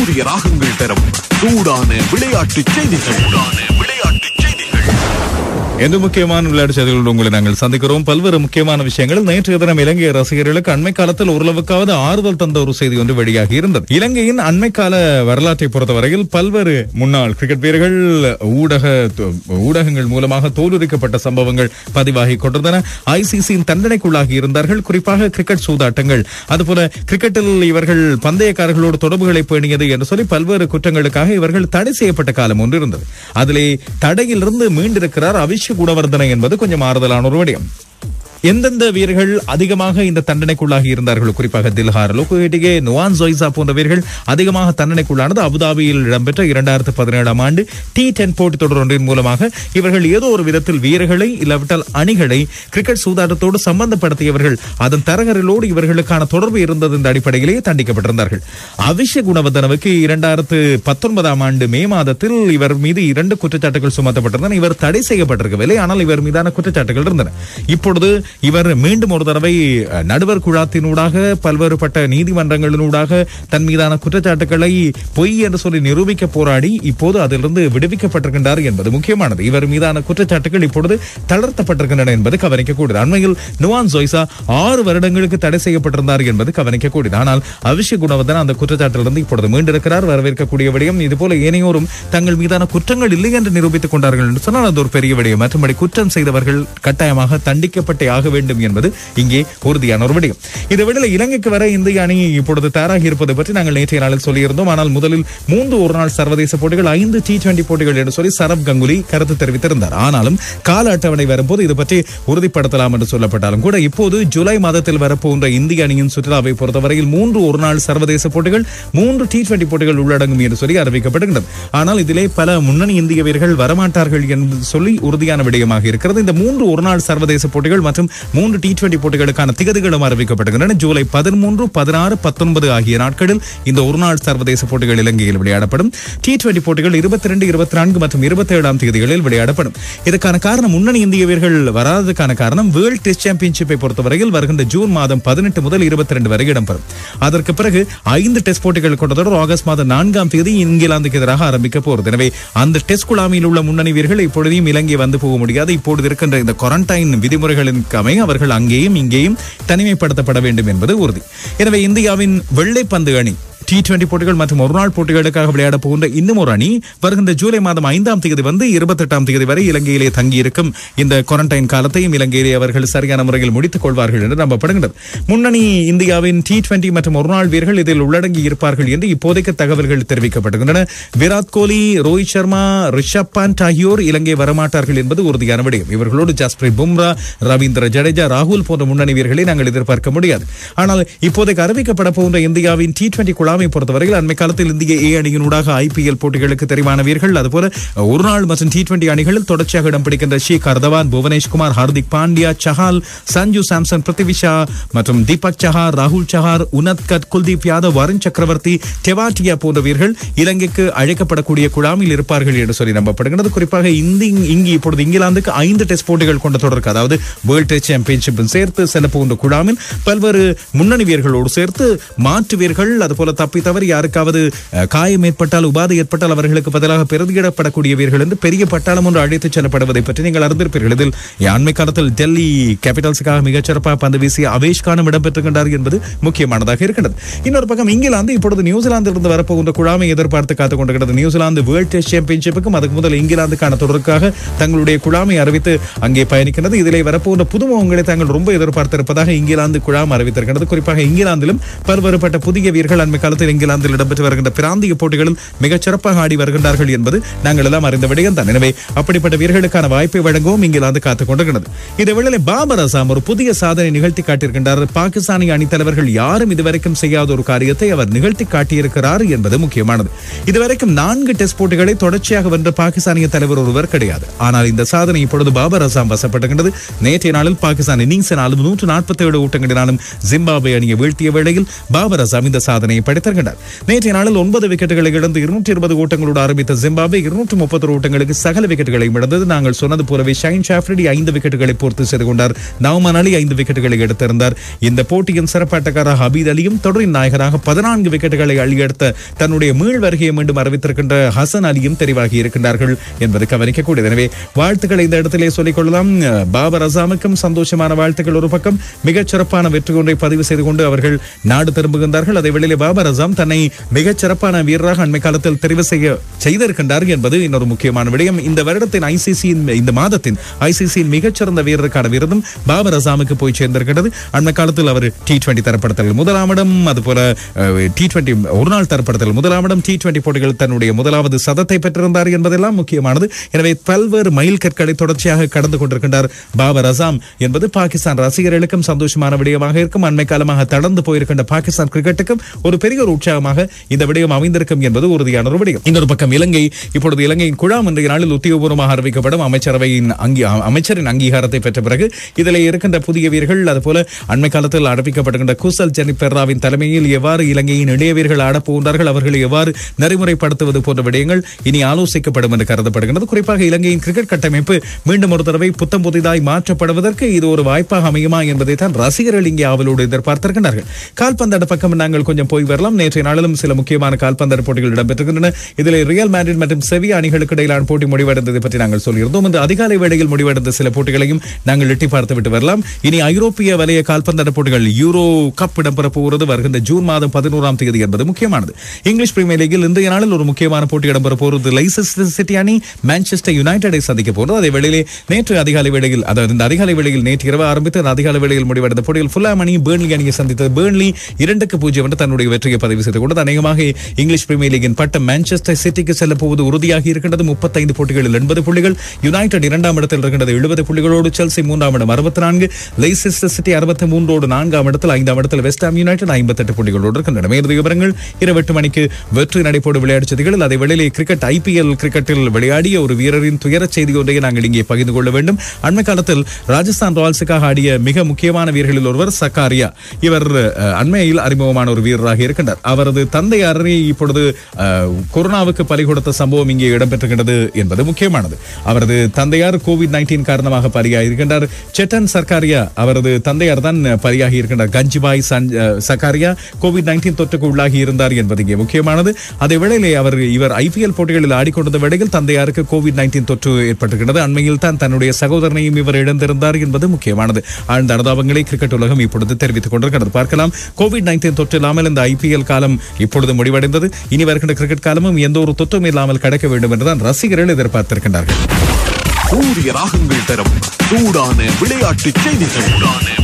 சூரிய ராகங்கள் தரும் சூடான விளையாட்டு செய்திகள் சூடான விளையாட்டு செய்திகள் எந்த முக்கியமான விளையாட்டு செய்திகளோடு உங்களை நாங்கள் சந்திக்கிறோம் பல்வேறு முக்கியமான விஷயங்கள் நேற்றைய தினம் இலங்கை ரசிகர்களுக்கு அண்மை காலத்தில் ஓரளவுக்காவது ஆறுதல் தந்த ஒரு செய்தி ஒன்று வெளியாகி இருந்தது இலங்கையின் அண்மை கால வரலாற்றை பொறுத்தவரையில் பல்வேறு முன்னாள் கிரிக்கெட் வீரர்கள் ஊடக ஊடகங்கள் மூலமாக தோலுரிக்கப்பட்ட சம்பவங்கள் பதிவாகி கொண்டிருந்தன ஐசிசியின் தண்டனைக்குள்ளாகி இருந்தார்கள் குறிப்பாக கிரிக்கெட் சூதாட்டங்கள் அதுபோல கிரிக்கெட்டில் இவர்கள் பந்தயக்காரர்களோடு தொடர்புகளை பேணியது என்று சொல்லி பல்வேறு குற்றங்களுக்காக இவர்கள் தடை செய்யப்பட்ட காலம் ஒன்று இருந்தது அதிலே தடையிலிருந்து மீண்டிருக்கிறார் அவிஷ் குணவர்தனை என்பது கொஞ்சம் ஆறுதலான ஒரு விடயம் எந்தெந்த வீரர்கள் அதிகமாக இந்த தண்டனைக்குள்ளாகி இருந்தார்களோ குறிப்பாக தில்ஹார் லோகோஹெட்டிகே நுவான் ஜொய்சா போன்ற வீரர்கள் அதிகமாக தண்டனைக்குள்ளானது அபுதாபியில் இடம்பெற்ற இரண்டாயிரத்து பதினேழாம் ஆண்டு டி டென் போட்டி தொடர் ஒன்றின் மூலமாக இவர்கள் ஏதோ ஒரு விதத்தில் வீரர்களை இல்லாவிட்டால் அணிகளை கிரிக்கெட் சூதாட்டத்தோடு சம்பந்தப்படுத்தியவர்கள் அதன் தரகர்களோடு இவர்களுக்கான தொடர்பு இருந்தது இந்த அடிப்படையிலேயே தண்டிக்கப்பட்டிருந்தார்கள் அவிஷ குணவர்தனவுக்கு இரண்டாயிரத்து பத்தொன்பதாம் ஆண்டு மே மாதத்தில் இவர் மீது இரண்டு குற்றச்சாட்டுகள் சுமத்தப்பட்டிருந்தன இவர் தடை செய்யப்பட்டிருக்கவில்லை ஆனால் இவர் மீதான குற்றச்சாட்டுகள் இருந்தன இப்பொழுது இவர் மீண்டும் ஒரு தடவை அஹ், நடுவர் குழாத்தினூடாக பல்வேறுபட்ட நீதிமன்றங்களினூடாக தன் மீதான குற்றச்சாட்டுகளை பொய் என்று சொல்லி நிரூபிக்க போராடி இப்போது அதிலிருந்து விடுவிக்கப்பட்டிருக்கின்றார் என்பது முக்கியமானது இவர் மீதான குற்றச்சாட்டுகள் இப்பொழுது தளர்த்தப்பட்டிருக்கின்றன என்பது கவனிக்கக்கூடியது அண்மையில் நுவான் ஜோய்சா ஆறு வருடங்களுக்கு தடை செய்யப்பட்டிருந்தார் என்பது கவனிக்கக்கூடியது ஆனால் அவிஷய குணவர்தன் அந்த குற்றச்சாட்டிலிருந்து இப்பொழுது மீண்டிருக்கிறார் வரவேற்கக்கூடிய விடயம் இதுபோல ஏனையோரும் தங்கள் மீதான குற்றங்கள் இல்லை என்று நிரூபித்துக் கொண்டார்கள் என்று சொன்னால் அது ஒரு பெரிய விடயம் மற்றபடி குற்றம் செய்தவர்கள் கட்டாயமாக தண்டிக்கப்பட்டே ஆக வேண்டும் என்பது இங்கே உறுதியான ஒரு விடயம் இந்த விடல இலங்கைக்கு வர இந்திய அணி இப்பொழுது தயாராகி இருப்பது பற்றி நாங்கள் நேற்றைய நாளில் சொல்லியிருந்தோம் ஆனால் முதலில் மூன்று ஒரு நாள் சர்வதேச போட்டிகள் ஐந்து டி டுவெண்டி போட்டிகள் என்று சொல்லி சரப் கங்குலி கருத்து தெரிவித்திருந்தார் ஆனாலும் கால அட்டவணை வரும்போது இது பற்றி உறுதிப்படுத்தலாம் என்று சொல்லப்பட்டாலும் கூட இப்போது ஜூலை மாதத்தில் வரப்போன்ற இந்திய அணியின் சுற்றுலாவை பொறுத்தவரையில் மூன்று ஒரு நாள் சர்வதேச போட்டிகள் மூன்று டி டுவெண்டி போட்டிகள் உள்ளடங்கும் என்று சொல்லி அறிவிக்கப்படுகின்றது ஆனால் இதிலே பல முன்னணி இந்திய வீரர்கள் வரமாட்டார்கள் என்று சொல்லி உறுதியான விடயமாக இருக்கிறது இந்த மூன்று ஒரு நாள் சர்வதேச போட்டிகள் மற்றும் மூன்று டி டுவெண்டி போட்டிகளுக்கான திகதிகளும் அறிவிக்கப்படுகின்றன ஜூலை பதிமூன்று பதினாறு பத்தொன்பது ஆகிய நாட்களில் இந்த ஒரு நாள் சர்வதேச போட்டிகள் இலங்கையில் விளையாடப்படும் டி டுவெண்டி போட்டிகள் இருபத்தி ரெண்டு இருபத்தி நான்கு மற்றும் இருபத்தி ஏழாம் தேதிகளில் விளையாடப்படும் இதற்கான காரணம் முன்னணி இந்திய வீரர்கள் வராததுக்கான காரணம் வேர்ல்ட் டெஸ்ட் சாம்பியன்ஷிப்பை பொறுத்தவரையில் வருகின்ற ஜூன் மாதம் பதினெட்டு முதல் இருபத்தி ரெண்டு வரை இடம்பெறும் அதற்கு பிறகு ஐந்து டெஸ்ட் போட்டிகள் கொண்ட தொடர் ஆகஸ்ட் மாதம் நான்காம் தேதி இங்கிலாந்துக்கு எதிராக ஆரம்பிக்க போகிறது எனவே அந்த டெஸ்ட் குழாமில் உள்ள முன்னணி வீரர்கள் இப்பொழுதையும் இலங்கை வந்து போக முடியாது இப்பொழுது இருக்கின்ற இந்த குவாரண்டைன் விதிமுறைகளின் அமைய அவர்கள் அங்கேயும் இங்கேயும் தனிமைப்படுத்தப்பட வேண்டும் என்பது உறுதி எனவே இந்தியாவின் வெள்ளைப்பந்து அணி டி டுவெண்டி போட்டிகள் மற்றும் ஒருநாள் போட்டிகளுக்காக விளையாட போகின்ற இன்னும் ஒரு அணி வருகின்ற ஜூலை மாதம் ஐந்தாம் தேதி வந்து இருபத்தெட்டாம் தேதி வரை இலங்கையிலே தங்கியிருக்கும் இந்த குவாரண்டைன் காலத்தையும் இலங்கையிலே அவர்கள் சரியான முறையில் முடித்துக் கொள்வார்கள் என்று நம்பப்படுகின்றது முன்னணி இந்தியாவின் டி டுவெண்டி மற்றும் ஒருநாள் வீரர்கள் இதில் உள்ளடங்கி இருப்பார்கள் என்று இப்போதைக்கு தகவல்கள் தெரிவிக்கப்படுகின்றன விராட் கோலி ரோஹித் சர்மா ரிஷப் பண்ட் ஆகியோர் இலங்கை வரமாட்டார்கள் என்பது உறுதியான விடயம் இவர்களோடு ஜஸ்பிரீத் பும்ரா ரவீந்திர ஜடேஜா ராகுல் போன்ற முன்னணி வீரர்களை நாங்கள் எதிர்பார்க்க முடியாது ஆனால் இப்போதைக்கு அறிவிக்கப்பட போகின்ற இந்தியாவின் டி டுவெண்டி குழாமை பொறுத்தவரையில் அண்மை காலத்தில் இந்திய ஏ அணியினூடாக ஐபிஎல் போட்டிகளுக்கு தெரிவான வீரர்கள் அதுபோல ஒரு நாள் மற்றும் டி டுவெண்டி அணிகளில் தொடர்ச்சியாக இடம் பிடிக்கின்ற ஷேக் தவான் புவனேஷ்குமார் ஹார்திக் பாண்டியா சஹால் சஞ்சு சாம்சன் பிருத்திவிஷா மற்றும் தீபக் சஹார் ராகுல் சஹார் உனத் கட் குல்தீப் யாதவ் வருண் சக்கரவர்த்தி டெவாட்டியா போன்ற வீரர்கள் இலங்கைக்கு அழைக்கப்படக்கூடிய குழாமில் இருப்பார்கள் என்று சொல்லி நம்பப்படுகிறது குறிப்பாக இந்தி இங்கு இப்பொழுது இங்கிலாந்துக்கு ஐந்து டெஸ்ட் போட்டிகள் கொண்ட தொடருக்கு அதாவது வேர்ல்ட் டெஸ்ட் சாம்பியன்ஷிப்பில் சேர்த்து செல்ல போகின்ற குழாமில் பல்வேறு முன்னணி வீரர்களோடு சேர்த்து மாற்று வீரர்கள் அதுபோல தப்பி தவறி யாருக்காவது அஹ், காயம் ஏற்பட்டால் உபாதை ஏற்பட்டால் அவர்களுக்கு பதிலாக பிரதியிடப்படக்கூடிய வீரர்கள் என்று பெரிய பட்டாளம் ஒன்று அழைத்துச் செல்லப்படுவதை பற்றி நீங்கள் அறிந்திருப்பீர்கள் இதில் அண்மை காலத்தில் டெல்லி கேபிட்டல்ஸுக்காக மிகச்சிறப்பாக பந்து வீசிய அவேஷ் கானும் இடம்பெற்றிருக்கின்றார் என்பது முக்கியமானதாக இருக்கின்றது இன்னொரு பக்கம் இங்கிலாந்து இப்பொழுது நியூசிலாந்திலிருந்து வரப்போகின்ற குழாமை எதிர்பார்த்து காத்துக் கொண்டிருக்கிறது நியூசிலாந்து வேர்ல்ட் டெஸ்ட் சாம்பியன்ஷிப்புக்கும் அதுக்கு முதல் இங்கிலாந்துக்கான தொடருக்காக தங்களுடைய குழாமை அறிவித்து அங்கே பயணிக்கிறது இதிலே வரப்போகின்ற புதுமுகங்களை தாங்கள் ரொம்ப எதிர்பார்த்திருப்பதாக இங்கிலாந்து குழாம் அறிவித்திருக்கிறது குறிப்பாக இங்கிலாந்திலும் பல்வேறுபட்ட புதிய வீரர்கள் அண்மை காலத்தில் இங்கிலாந்தில் இடம்பெற்று வருகின்ற பிராந்திய போட்டிகளில் மிகச் சிறப்பாக ஆடி வருகின்றார்கள் என்பது நாங்கள் எல்லாம் அறிந்த விடயம் தான் எனவே அப்படிப்பட்ட வீரர்களுக்கான வாய்ப்பை வழங்கவும் இங்கிலாந்து காத்துக் கொண்டிருக்கிறது இந்த வேளையில் பாபர் அசாம் ஒரு புதிய சாதனை நிகழ்த்தி காட்டியிருக்கின்றார் பாகிஸ்தானிய அணித் தலைவர்கள் யாரும் இதுவரைக்கும் செய்யாத ஒரு காரியத்தை அவர் நிகழ்த்தி காட்டியிருக்கிறார் என்பது முக்கியமானது இதுவரைக்கும் நான்கு டெஸ்ட் போட்டிகளை தொடர்ச்சியாக வென்ற பாகிஸ்தானிய தலைவர் ஒருவர் கிடையாது ஆனால் இந்த சாதனை இப்பொழுது பாபர் அசாம் வசப்படுகின்றது நேற்றைய நாளில் பாகிஸ்தான் இன்னிங்ஸினாலும் நூற்று நாற்பத்தி ஏழு ஊட்டங்களினாலும் ஜிம்பாப்வே அணியை வீழ்த்திய வேளையில் பாபர் அசாம் இந்த சாதனையை படைத்தார் எடுத்திருக்கின்றார் நேற்றைய நாளில் ஒன்பது விக்கெட்டுகளை இழந்து இருநூற்றி இருபது ஓட்டங்களோடு ஆரம்பித்த ஜிம்பாப்வே இருநூற்று முப்பத்தொரு ஓட்டங்களுக்கு சகல விக்கெட்டுகளையும் இழந்தது நாங்கள் சொன்னது போலவே ஷைன் ஷாஃப்ரிடி ஐந்து விக்கெட்டுகளை பூர்த்தி செய்து கொண்டார் நவமான் அலி ஐந்து விக்கெட்டுகளை எடுத்திருந்தார் இந்த போட்டியின் சிறப்பாட்டக்காரர் ஹபீத் அலியும் தொடரின் நாயகராக பதினான்கு விக்கெட்டுகளை அள்ளியெடுத்த தன்னுடைய மீள் வருகையை மீண்டும் அறிவித்திருக்கின்ற ஹசன் அலியும் தெரிவாகி இருக்கின்றார்கள் என்பது கவனிக்கக்கூடியது எனவே வாழ்த்துக்களை இந்த இடத்திலே சொல்லிக் கொள்ளலாம் பாபர் அசாமுக்கும் சந்தோஷமான வாழ்த்துக்கள் ஒரு பக்கம் மிகச் சிறப்பான வெற்றி ஒன்றை பதிவு செய்து கொண்டு அவர்கள் நாடு திரும்புகின்றார்கள் அதை வெளியிலே பாபர் அசாம் தன்னை மிகச் சிறப்பான வீரராக அண்மை காலத்தில் தெரிவு செய்ய செய்திருக்கின்றார் என்பது இன்னொரு முக்கியமான விடயம் இந்த வருடத்தின் ஐசிசியின் இந்த மாதத்தின் ஐசிசியின் மிகச்சிறந்த வீரருக்கான விருதும் பாபர் அசாமுக்கு போய் சேர்ந்திருக்கிறது அண்மை காலத்தில் அவர் டி டுவெண்டி தரப்படுத்தல் முதலாம் இடம் அதுபோல டி டுவெண்டி ஒரு நாள் தரப்படுத்தல் முதலாம் இடம் டி டுவெண்டி போட்டிகள் தன்னுடைய முதலாவது சதத்தை பெற்றிருந்தார் என்பதெல்லாம் முக்கியமானது எனவே பல்வேறு மைல் கற்களை தொடர்ச்சியாக கடந்து கொண்டிருக்கின்றார் பாபர் அசாம் என்பது பாகிஸ்தான் ரசிகர்களுக்கும் சந்தோஷமான விடயமாக இருக்கும் அண்மை காலமாக தடந்து போயிருக்கின்ற பாகிஸ்தான் கிரிக்கெட்டுக்கும் ஒரு பெரிய ஒரு உற்சாகமாக இந்த விடயம் அமைந்திருக்கும் என்பது உறுதியான ஒரு விடயம் இன்னொரு பக்கம் இலங்கை இப்பொழுது இலங்கையின் குழாம் இன்றைய நாளில் உத்தியோகபூர்வமாக அறிவிக்கப்படும் அமைச்சரவையின் அங்கீ அமைச்சரின் அங்கீகாரத்தை பெற்ற பிறகு இதில் இருக்கின்ற புதிய வீரர்கள் அதுபோல அண்மை காலத்தில் அறிவிக்கப்படுகின்ற குசல் ஜெனி பெர்ராவின் தலைமையில் எவ்வாறு இலங்கையின் இளைய வீரர்கள் ஆடப் போகின்றார்கள் அவர்களை எவ்வாறு நெறிமுறைப்படுத்துவது போன்ற விடயங்கள் இனி ஆலோசிக்கப்படும் என்று கருதப்படுகிறது குறிப்பாக இலங்கையின் கிரிக்கெட் கட்டமைப்பு மீண்டும் ஒரு தடவை புத்தம் புதிதாய் மாற்றப்படுவதற்கு இது ஒரு வாய்ப்பாக அமையுமா என்பதை தான் ரசிகர்கள் இங்கே ஆவலோடு எதிர்பார்த்திருக்கிறார்கள் கால்பந்தாட்ட பக்கம் நாங்கள் கொஞ்சம் போய் வரலாம் நேற்றைய நாளிலும் சில முக்கியமான கால்பந்தாட்ட போட்டிகள் இடம்பெற்றிருக்கின்றன இதில் ரியல் மேட்ரிட் மற்றும் செவியா அணிகளுக்கு இடையிலான போட்டி முடிவடைந்ததை பற்றி நாங்கள் சொல்லியிருந்தோம் இந்த அதிகாலை வேளையில் முடிவடைந்த சில போட்டிகளையும் நாங்கள் எட்டி பார்த்து விட்டு வரலாம் இனி ஐரோப்பிய வலய கால்பந்தாட்ட போட்டிகள் யூரோ கப் இடம்பெற போகிறது வருகின்ற ஜூன் மாதம் பதினோராம் தேதி என்பது முக்கியமானது இங்கிலீஷ் பிரீமியர் லீகில் இன்றைய நாளில் ஒரு முக்கியமான போட்டி இடம்பெற போகிறது லைசெஸ்டர் சிட்டி அணி மான்செஸ்டர் யுனைடெடை சந்திக்க போகிறது அதே வேளையிலே நேற்று அதிகாலை வேளையில் அதாவது இந்த அதிகாலை வேளையில் நேற்று இரவு ஆரம்பித்து அந்த அதிகாலை வேளையில் முடிவடைந்த போட்டியில் ஃபுல்லாம் அணி பேர்ன்லி அணியை சந்தித்தது பேர்ன்லி இரண்டுக்கு பூஜ்ஜியம் என்று தன்னுடைய வெற்றியை பதிவு செய்து கொண்டது அநேகமாக இங்கிலீஷ் பிரீமியர் லீகின் பட்டம் மான்செஸ்டர் சிட்டிக்கு செல்ல போவது உறுதியாகி இருக்கின்றது முப்பத்தைந்து போட்டிகளில் எண்பது புள்ளிகள் யுனைடெட் இரண்டாம் இடத்தில் இருக்கின்றது எழுபது புள்ளிகளோடு செல்சி மூன்றாம் இடம் அறுபத்தி நான்கு லைசெஸ்டர் சிட்டி அறுபத்தி மூன்றோடு நான்காம் இடத்தில் ஐந்தாம் இடத்தில் வெஸ்ட் ஹாம் யுனைடெட் ஐம்பத்தெட்டு புள்ளிகளோடு இருக்கின்றன மேலதிக விவரங்கள் இரவு எட்டு மணிக்கு வெற்றி நடைபோடு விளையாட்டு செய்திகளில் அதை வெளியிலே கிரிக்கெட் ஐபிஎல் கிரிக்கெட்டில் விளையாடிய ஒரு வீரரின் துயரச் செய்தி ஒன்றை நாங்கள் இங்கே பகிர்ந்து கொள்ள வேண்டும் அண்மை காலத்தில் ராஜஸ்தான் ராயல்ஸுக்காக ஆடிய மிக முக்கியமான வீரர்களில் ஒருவர் சக்காரியா இவர் அஹ், அண்மையில் அறிமுகமான ஒரு வீரராக இருக்கின்றார் அவரது தந்தையாரை இப்பொழுது அஹ், கொரோனாவுக்கு பலி கொடுத்த சம்பவம் இங்கே இடம்பெற்றிருக்கின்றது என்பது முக்கியமானது அவரது தந்தையார் கோவிட் நைன்டீன் காரணமாக பலியாகி இருக்கின்றார் செட்டன் சர்க்காரியா அவரது தந்தையார் தான் பலியாகி இருக்கின்றார் கஞ்சிபாய் சன்- அஹ், சக்காரியா கோவிட் நைன்டீன் தொற்றுக்கு உள்ளாகி இருந்தார் என்பது இங்கே முக்கியமானது அதே வேளையிலே அவர் இவர் ஐபிஎல் போட்டிகளில் ஆடிக்கொண்டிருந்த வேளையில் தந்தையாருக்கு கோவிட் நைன்டீன் தொற்று ஏற்பட்டிருக்கிறது அண்மையில் தான் தன்னுடைய சகோதரனையும் இவர் இழந்திருந்தார் என்பது முக்கியமானது ஆழ்ந்த அனுதாபங்களை கிரிக்கெட் உலகம் இப்பொழுது தெரிவித்துக் கொண்டிருக்கிறது பார்க்கலாம் கோவிட் நைன்டீன் தொற்று இல்லாமல் இந்த ஐபிஎல் காலம் இப்பொழுது முடிவடைந்தது இனி வருகின்ற கிரிக்கெட் காலமும் எந்த ஒரு தொற்றும் இல்லாமல் கடக்க வேண்டும் என்றுதான் ரசிகர்கள் எதிர்பார்த்திருக்கின்றார்கள் சூரிய ராகங்கள் தரும் சூடான விளையாட்டு செய்திகள் சூடான